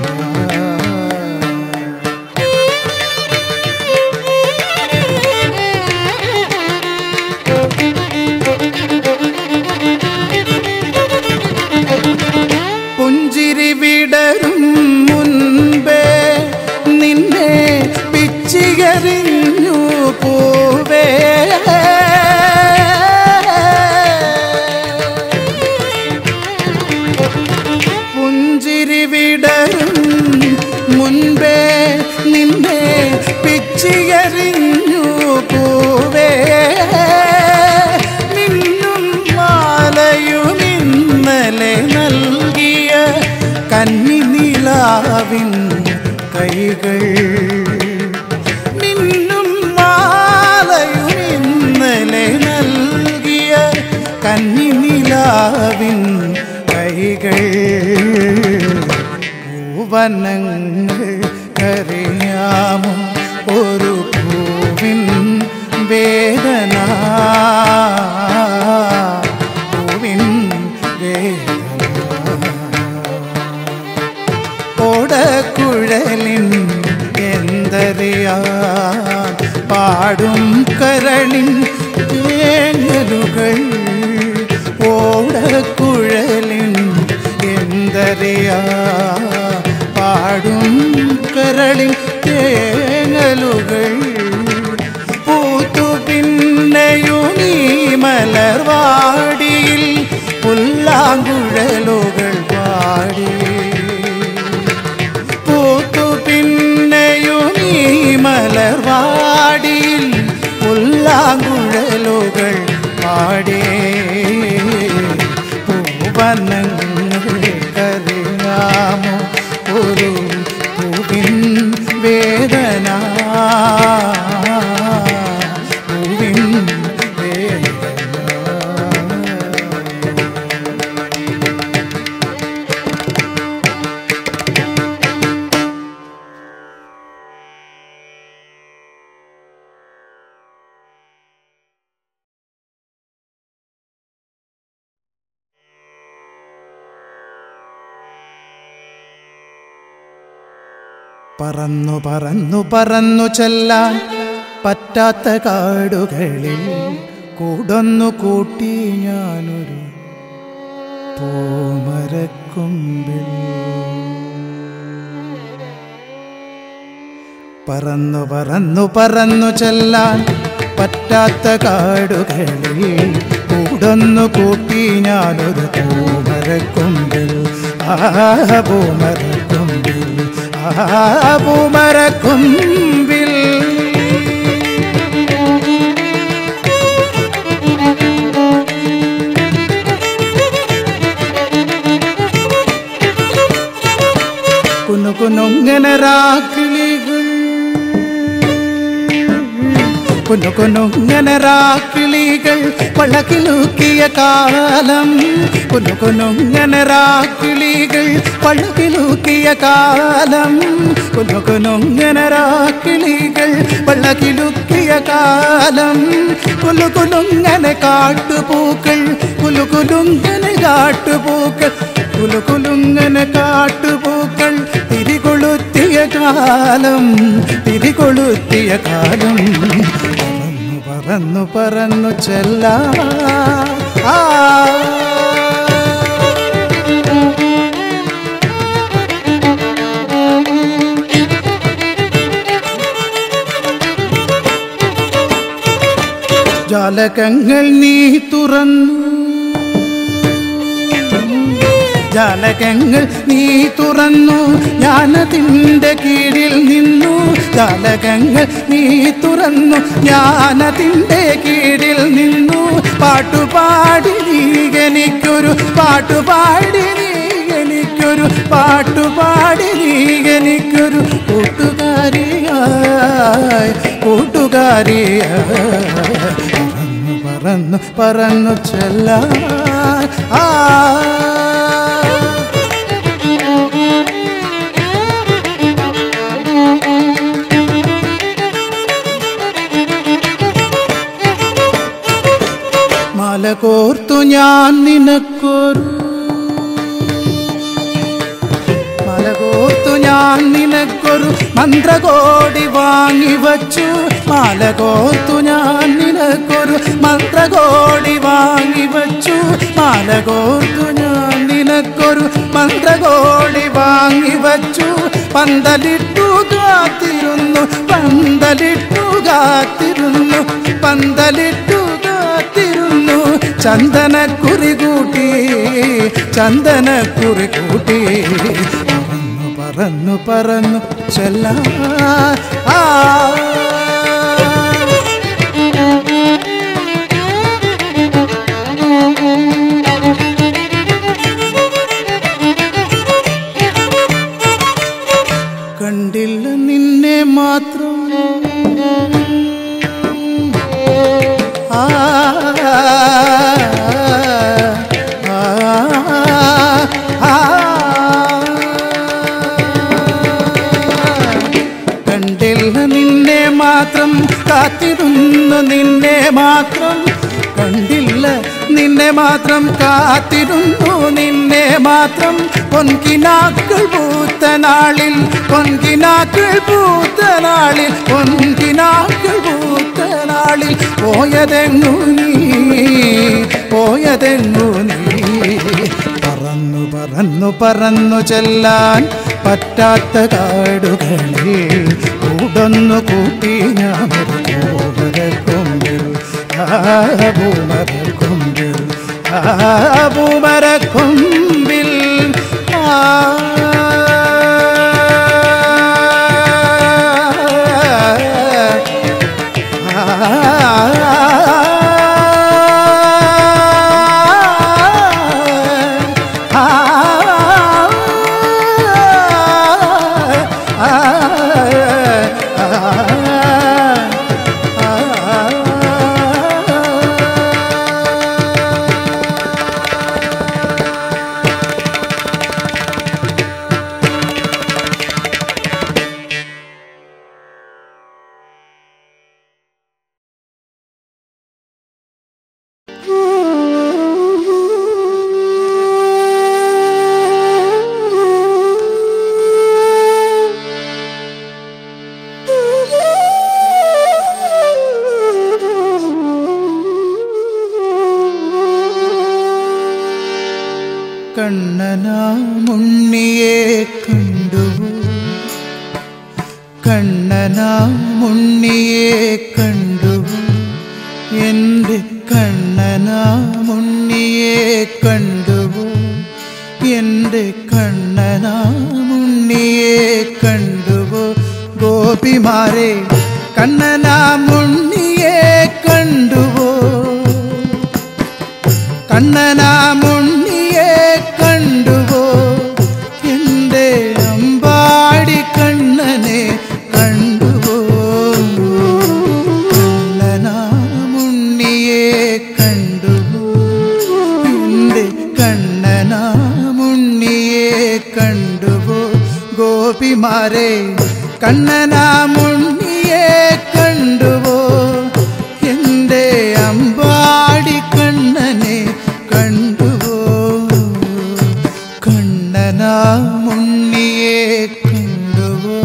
പുഞ്ചിരി വിടരും മുൻപേ നിന്നെ പിച്ചിയറിഞ്ഞു പോവേ പുഞ്ചിരി വിടരും മുൻപേ നിന്നെ പിച്ചിയറിഞ്ഞു പോവേ മിന്നും മാലയും ഇന്നലെ നൽകിയ കന്നിനിലാവിൻ കൈകൾ മിന്നും മാലയും ഇന്നലെ നൽകിയ കന്നിനിലാവിൻ കൈകൾ പൂവനങ്ങൾ കറിയാമോ ഒരു പൂവിൻ വേദന പൂവിൻ വേദന ഓടക്കുഴലിൻ എന്തറിയാ പാടും കരളിൻ തേങ്ങലുകൾ ഓടക്കുഴലിൻ എന്തറിയാ പാടും കരളിൻ തേങ്ങലുകൾ പൂത്തു പിന്നെയും നീ മലർവാടിയിൽ പുല്ലാങ്കുഴലുകൾ പാടി പൂത്തു പിന്നെയും നീ മലർവാടിയിൽ പുല്ലാങ്കുഴലുകൾ പാടി പൂവനങ്ങൾക്കറിയാമോ ഒരു പൂവിൻ വേദന പൂവിൻ വേദന പറന്നു പറന്നു പറന്നു ചെല്ലാൻ പറ്റാത്ത കാടുകളിൽ കൂടൊന്നു കൂട്ടി ഞാനൊരു പൂമരക്കൊമ്പിൽ പറന്നു പറന്നു പറന്നു ചെല്ലാൻ പറ്റാത്ത കാടുകളിൽ കൂടൊന്നു കൂട്ടി ഞാനൊരു പൂമരക്കൊമ്പിൽ ആ പൂമരക്കൊമ്പിൽ ആ പൂമരക്കൊമ്പിൽ കുന്നു കുന്നുങ്ങനെ രാക്കിളികൾ കുന്നു കുന്നുങ്ങനെ രാക്കിളികൾ പഴകിലൂക്കിയ കാലം കുന്നു കുന്നുങ്ങനെ രാക്കിളികൾ പഴകിലൂക്കിയ കാലം കുന്നു കുന്നുങ്ങനെ രാക്കിളികൾ പഴകിലൂക്കിയ കാലം കുലു കുലുങ്ങനെ കാട്ടുപൂക്കൾ കുലു കുലുങ്ങനെ കാട്ടുപൂക്കൾ കുലു കുലുങ്ങനെ കാട്ടുപൂക്കൾ തിരികൊളുത്തിയ കാലം തിരികൊളുത്തിയ കാലം പറന്നു പറന്നു പറന്നു ചെല്ലാ ആ ജാലകങ്ങൾ നീ തുറന്നു ജാലകങ്ങൾ നീ തുറന്നു ഞാനതിൻ്റെ കീഴിൽ നിന്നു ജാലകങ്ങൾ നീ തുറന്നു ഞാനതിൻ്റെ കീഴിൽ നിന്നു പാട്ടുപാടി നീ എനിക്കൊരു പാട്ടുപാടി നീ എനിക്കൊരു പാട്ടുപാടി നീ എനിക്കൊരു കൂട്ടുകാരിയായി കൂട്ടുകാരിയായി പറന്നു പറന്നു പറന്നു ചെല്ലാ ആ കോർത്തു ഞാൻ നിനക്കൊരു മല കോർത്തു ഞാൻ നിനക്കൊരു മന്ത്രകോടി വാങ്ങി വച്ചു മാല കോർത്തു ഞാൻ നിനക്കൊരു മന്ത്രകോടി വാങ്ങി വച്ചു മാല കോർത്തു ഞാൻ നിനക്കൊരു മന്ത്രകോടി വാങ്ങി വച്ചു പന്തലിട്ടു കാത്തിരുന്നു പന്തലിട്ടു കാത്തിരുന്നു പന്തലിട്ടു കാത്തിരുന്നു ചന്ദനക്കുറി കൂട്ടി ചന്ദനക്കുറി കൂട്ടി പറന്നു പറന്നു പറന്നു ചെല്ലാ ആ കണ്ടില്ല നിന്നെ മാത്രം ആ ആ, ആ, കണ്ടില്ല നിന്നെ മാത്രം കാത്തിരുന്നു നിന്നെ മാത്രം കണ്ടില്ല നിന്നെ മാത്രം കാത്തിരുന്നു നിന്നെ മാത്രം പൊൻകിനാക്കൾ പൂത്ത നാളിൽ പൊൻകിനാക്കൾ പൂത്ത നാളിൽ പൊൻകിനാക്കൾ പൂത്ത നാളിൽ പോയതെങ്ങു നീ പോയതെങ്ങു നീ പറന്നു പറന്നു പറന്നു ചെല്ലാൻ പറ്റാത്ത കാടുകളിൽ കൂടൊന്നു കൂട്ടി ഞാനൊരു പൂമരക്കൊമ്പിൽ ആ പൂമരക്കൊമ്പിൽ ആ പൂമരക്കൊമ്പിൽ ആ കണ്ണനാമുണ്ണിയെ കണ്ടുവോ കണ്ണനാമുണ്ണിയെ കണ്ടുവോ എൻ്റെ കണ്ണനാമുണ്ണിയെ കണ്ടുവോ എൻ്റെ കണ്ണനാമുണ്ണിയെ കണ്ടുവോ ഗോപിമാരെ കണ്ണനാമുണ്ണിയെ കണ്ടുവോ കണ്ണനാമുണ്ണിയെ കണ്ടുവോ എൻ്റെ അമ്പാടി കണ്ണനെ കണ്ടുവോ കണ്ണനാമുണ്ണിയെ കണ്ടുവോ എൻ്റെ കണ്ണനാമുണ്ണിയെ കണ്ടുവോ ഗോപിമാരെ കണ്ണനാമുണ്ണിയെ കണ്ടുവോ എൻ്റെ അമ്പാടി കണ്ണനെ കണ്ടുവോ കണ്ണനാമുണ്ണിയെ കണ്ടുവോ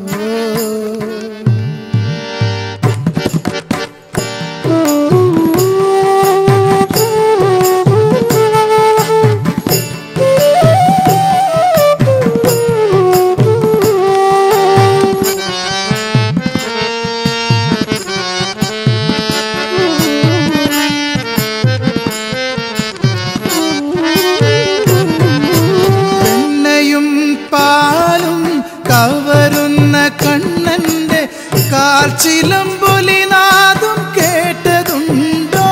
വെണ്ണയും പാലും കവരുന്ന കണ്ണന്റെ കാൽച്ചിലമ്പൊലി നാദം കേട്ടതുണ്ടോ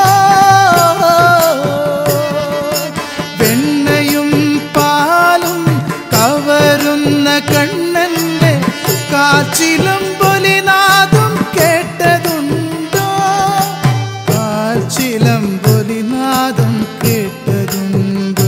വെണ്ണയും പാലും കവരുന്ന കണ്ണന്റെ കാൽച്ചിലമ്പൊലി നാദം കേട്ടതുണ്ടോ കാൽച്ചിലമ്പൊലി നാദം കേട്ടതുണ്ടോ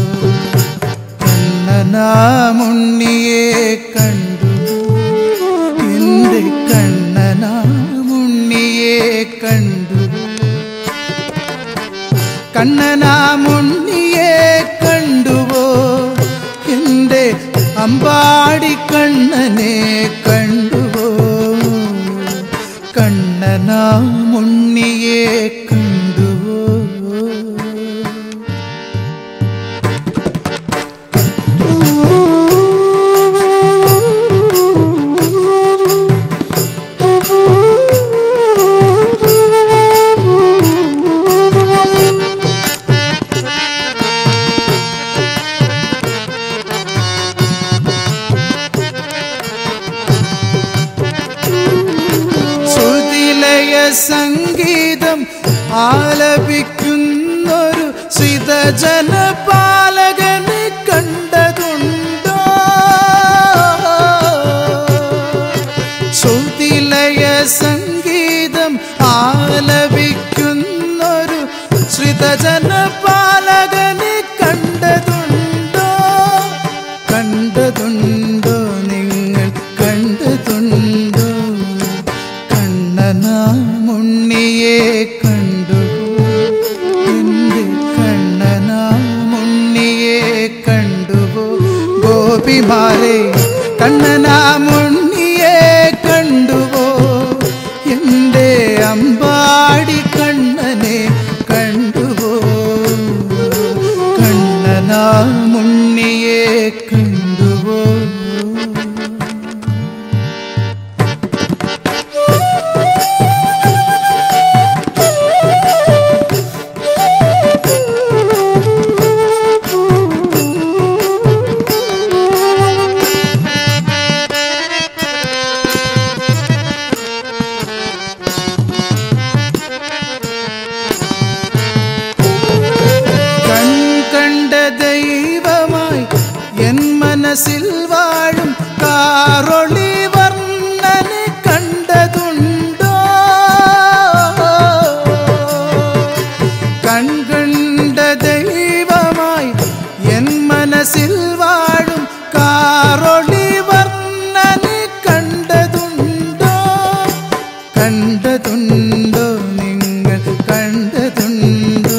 കണ്ണനാമുണ്ണിയെ കണ്ടു എൻ്റെ കണ്ണനാമുണ്ണിയെ കണ്ടു കണ്ണനാമുണ്ണിയെ കണ്ടുവോ എൻ്റെ അമ്പാടി കണ്ണനെ കണ്ടുവോ കണ്ണനാമുണ്ണിയെ കണ്ടുവോ ശ്രുതിലയ സംഗീതം ആലപിക്കുന്നൊരു ശ്രിതജനപാലകനെ കണ്ടതുണ്ടോ ശ്രുതിലയ സംഗീതം ആലപിക്കുന്നൊരു ശ്രിതജനപാലകനെ കണ്ടതുണ്ടോ കണ്ടതുണ്ടോ നിങ്ങൾ കണ്ടതുണ്ടോ കണ്ണനാമുണ്ണിയെ കണ്ടു എൻ്റെ കണ്ണനാമുണ്ണിയെ കണ്ടുവോ ഗോപിമാരെ കണ്ണനാമുണ്ണിയെ കണ്ടുവോ എൻ്റെ അമ്പാടി കണ്ണനെ കണ്ടുവോ കണ്ണനാമുണ്ണിയെ കണ്ടുവോ കൺ കണ്ട ദൈവമായി എൻ മനസ്സിൽ വാഴും കാറൊളി വർണ്ണനെ കണ്ടതുണ്ടോ കൺ കണ്ട ദൈവമായി എൻ മനസ്സിൽ വാഴും കാറൊളി വർണ്ണനെ കണ്ടതുണ്ടോ കണ്ടതുണ്ടോ നിങ്ങൾ കണ്ടതുണ്ടോ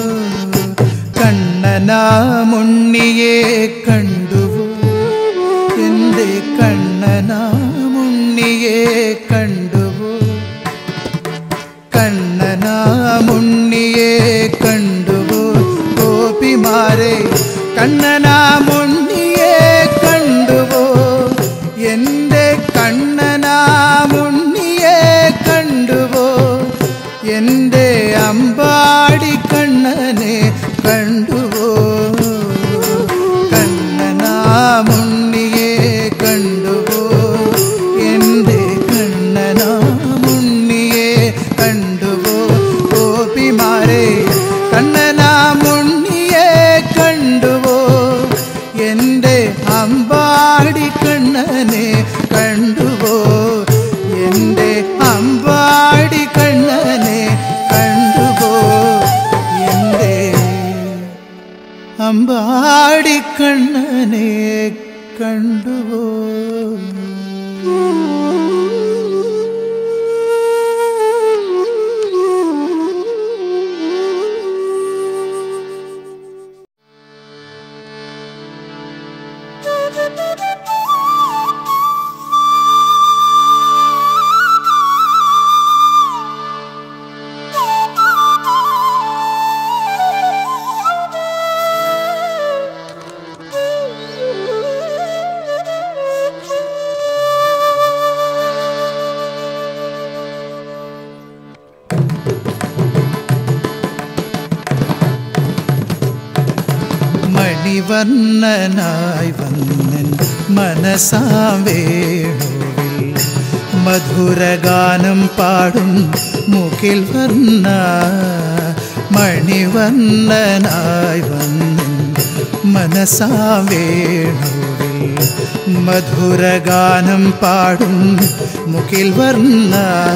കണ്ണനാമുണ്ണിയെ കണ്ടുവോ എൻ്റെ കണ്ണനാമുണ്ണിയെ കണ്ടുവോ കണ്ണനാമുണ്ണിയെ കണ്ടുവോ ഗോപിമാരെ കണ്ണനാമുണ്ണിയെ കണ്ടുവോ എൻ്റെ കണ്ണനാമുണ്ണിയെ കണ്ടുവോ എൻ്റെ അമ്പാടി കണ്ണനെ കണ്ടുവോ കണ്ണനാമുണ്ണിയെ കണ്ടുവോ എൻ്റെ കണ്ണനാമുണ്ണിയെ കണ്ടുവോ ഗോപിമാരെ കണ്ണനാമുണ്ണിയെ കണ്ടുവോ എൻ്റെ അമ്പാടി കണ്ണനെ കണ്ടുവോ എൻ്റെ അമ്പാടി കണ്ണനെ കണ്ടുവോ എൻ്റെ അമ്പാടി കണ്ണനെ കണ്ടുവോ മണിവർണ്ണനായി വന്നൻ മനസാം വേണുവിൽ മധുരഗാനം പാടും മുകിൽ വർണ്ണ മണിവർണ്ണനായി വന്നൻ മനസാം വേണുവിൽ മധുരഗാനം പാടും മുകിൽ വർണ്ണ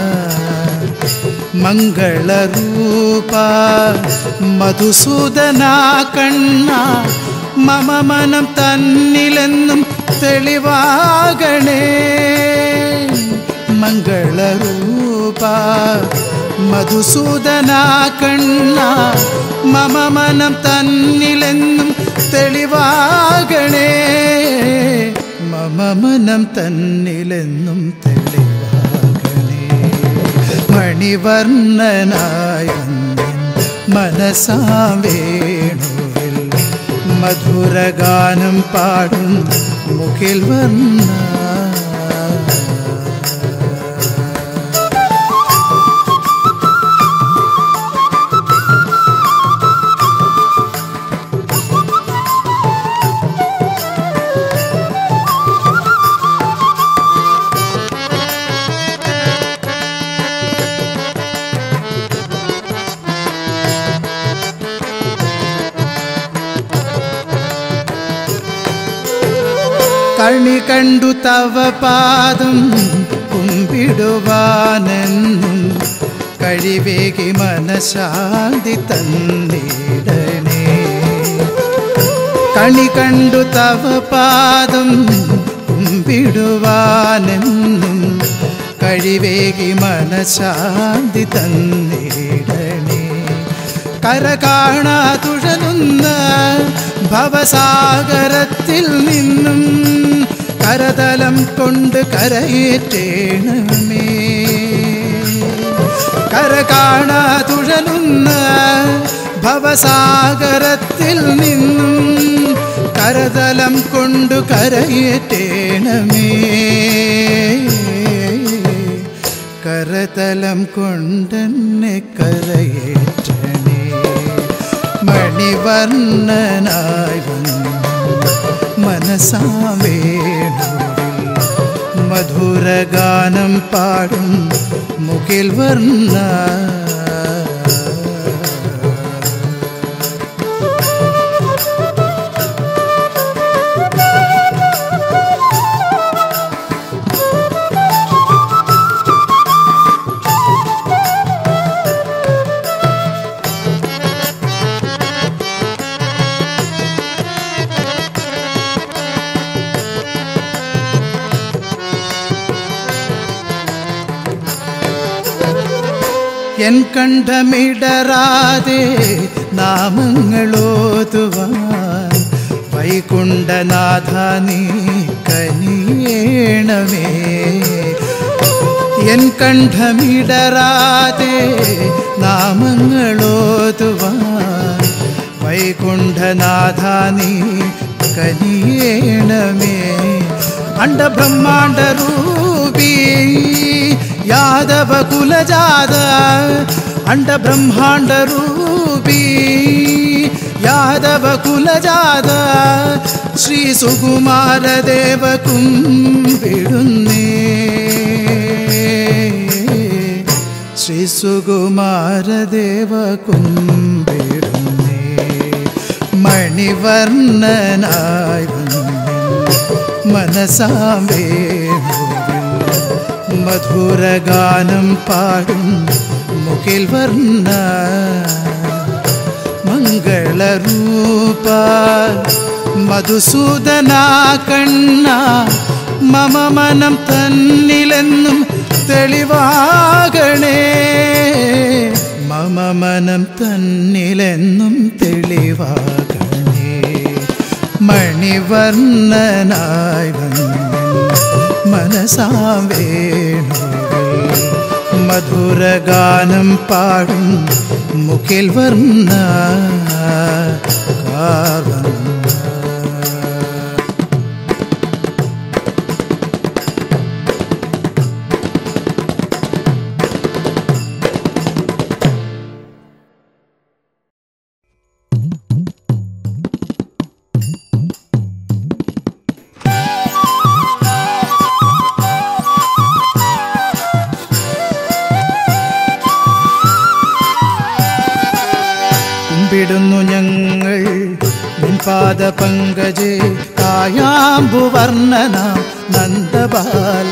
മംഗളരൂപ മധുസൂദന കണ്ണ മമ മനം തന്നിലെന്നും തെളിവാകണേ മംഗളരൂപ മധുസൂദന കണ്ണ മമ മനം തന്നിലെന്നും തെളിവാകണേ മമ മനം തന്നിലെന്നും തെളിവാകണേ മണിവർണ്ണനായ മനസാം വേണുവിൽ മധുരഗാനം പാടും മുഖിൽ വർണ്ണ കണി കണ്ടു തവ പാദം കുമ്പിടുവാനെന്നും കഴിവേകി മനശാന്തി തന്നിടണേ കണി കണ്ടു തവ പാദം കുമ്പിടുവാനെന്നും കഴിവേകി മനശാന്തി തന്നിടണേ കര കാണാ തുഴലുന്ന ഭവസാഗരത്തിൽ നിന്നും കരതലം കൊണ്ട് കരയേറ്റേണമേ കര കാണാ തുഴലുന്ന ഭവസാഗരത്തിൽ നിന്നും കരതലം കൊണ്ട് കരയേറ്റേണമേ കരതലം കൊണ്ടെന്നെ കരയേറ്റണേ മണിവർണ്ണനായി വന്നു മനസാവേണുവിൽ മധുരഗാനം പാടും മുകിൽ വർണ്ണ എൻ കണ്ഠമിടറാതെ നാമങ്ങളോതുവാൻ വൈകുണ്ഠനാഥ നീ കനിയേണമേ എൻ കണ്ഠമിടറാതെ നാമങ്ങളോതുവാൻ വൈകുണ്ഠനാഥ നീ കനിയേണമേ അണ്ടബ്രഹ്മാണ്ട രൂപീ ಯಾದವ ಕುಲಜಾದ ಅಂಡ ಬ್ರಹ್ಮಾಂಡ ರೂಪಿ ಯಾದವ ಕುಲಜಾದ ಶ್ರೀ ಸುಕುಮಾರ ದೇವ ಕುಂಬಿಡುನ್ನೇ ಶ್ರೀ ಸುಕುಮಾರ ದೇವ കുമ്പിടുന്നേ മണിവർണ്ണനായി വന്നു മനസാം വേണുവിൽ മധുരഗാനം പാടും മുകിൽ വർണ്ണ മംഗളരൂപ മധുസൂദന കണ്ണ മമ മനം തന്നിലെന്നും തെളിവാകണേ മമ മനം തന്നിലെന്നും തെളിവാകണേ മണിവർണ്ണനായി വന്നു മനസാം വേണുവിൽ മധുരഗാനം പാടും മുഖിൽ വർണ്ണ കാർവർണ്ണ കുമ്പിടുന്നു ഞങ്ങൾ നിൻപാദ പങ്കജേ കായാമ്പു വർണ്ണന നന്ദബാല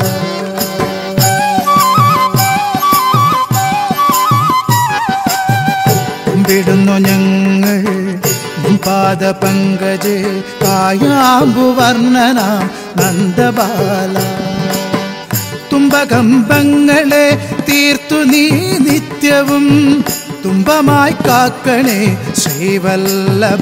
കുമ്പിടുന്നു ഞങ്ങൾ നിൻപാദ പങ്കജേ കായാമ്പു വർണ്ണന നന്ദബാല തുമ്പ തുമ്പകമ്പങ്ങളെ തീർത്തു നീ നിത്യവും തുമ്പമായി കാക്കണേ ശ്രീവല്ലഭ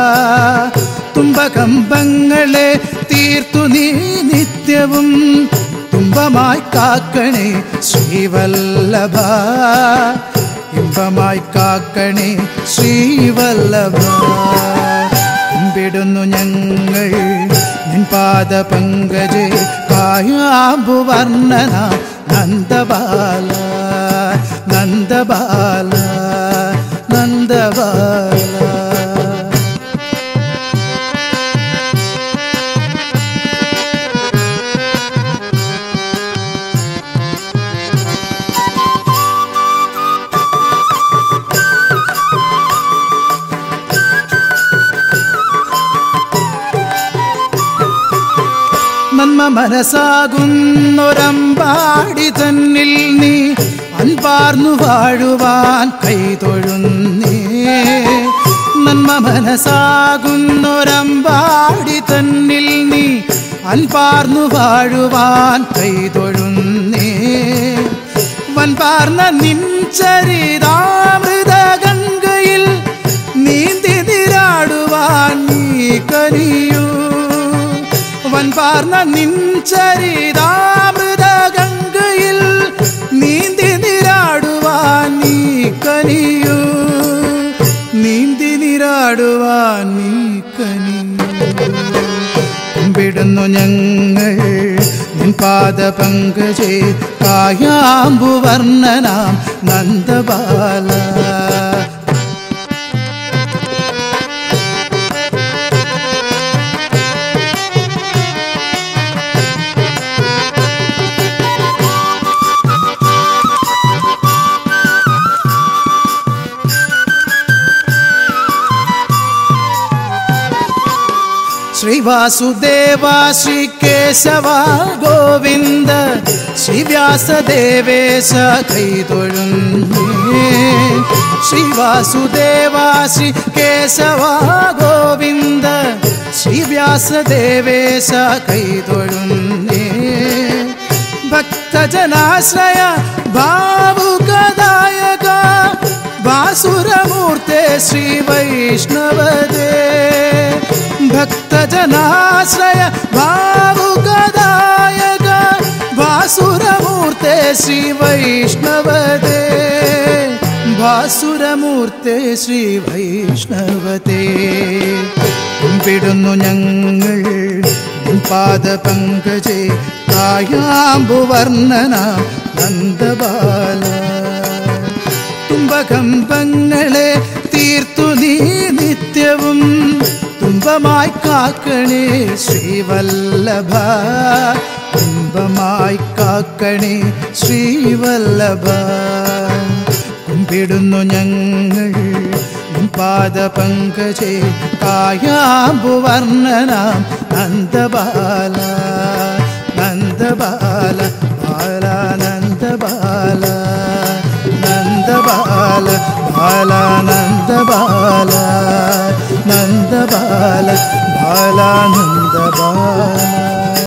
തുമ്പകമ്പങ്ങളെ തീർത്തു നീ നിത്യവും തുമ്പമായി കാക്കണേ ശ്രീവല്ലഭ ഇമ്പമായി കാക്കണേ ശ്രീവല്ലഭ കുമ്പിടുന്നു ഞങ്ങൾ നിൻ പാദ പങ്കജേ കായാമ്പുവർണ്ണന നന്ദബാല നന്ദബാല നന്ദബാല നന്മ മനസ്സാകുന്നൊരമ്പാടി തന്നിൽ നീ അൻപാർന്നു വാഴുവാൻ കൈതൊഴുന്നേ നന്മ മനസ്സാകുന്നൊരമ്പാടി തന്നിൽ നീ അൻപാർന്നു വാഴുവാൻ കൈതൊഴുന്നേ വൻപാർന്ന നിൻചരിതാമൃത ഗംഗയിൽ നീന്തി നിരാടുവാൻ നീ കനിയൂ വൻപാർന്ന നിൻചരിതാമൃത ഗംഗയിൽ നീന്തി നിരാടുവാൻ നീ കനിയൂ നീന്തി നിരാടുവാൻ നീ കനിയൂ കുമ്പിടുന്നു ഞങ്ങൾ നിൻ പാദ പങ്കജേ കായാമ്പുവർണ്ണനാം നന്ദബാല ശ്രീവാസുദേവ ശ്രീകേശവ ഗോവിന്ദ ശ്രീവ്യാസദേവേശ കൈതൊഴുന്നേ ശ്രീവാസുദേവ ശ്രീകേശവ ഗോവിന്ദ ശ്രീവ്യാസദേവേശ കൈതൊഴുന്നേ ഭക്തജനാശ്രയ ഭാവുകദായക വാസുരമൂർത്തെ ശ്രീ വൈഷ്ണവദേ ഭക്തജനാശ്രയ ഭാവുകദായക വാസുരമൂർത്തെ ശ്രീ വൈഷ്ണവദേ ഭാസുരമൂർത്തെ ശ്രീ വൈഷ്ണവതേ കുമ്പിടുന്നു ഞങ്ങൾ നിൻ പാദ പങ്കജേ കായാമ്പുവർണ്ണന നന്ദബാല തുമ്പകമ്പങ്ങളെ തീർത്തു നീ നിത്യവും തുമ്പമായി കാക്കണേ ശ്രീവല്ലഭ തുമ്പമായി കാക്കണേ ശ്രീവല്ലഭ കുമ്പിടുന്നു ഞങ്ങൾ നിൻ പാദ പങ്കജേ കായാമ്പുവർണ്ണനാം നന്ദബാല നന്ദബാല ബാല നന്ദബാല നന്ദബാല ബാല നന്ദബാല നന്ദബാല ബാല നന്ദബാല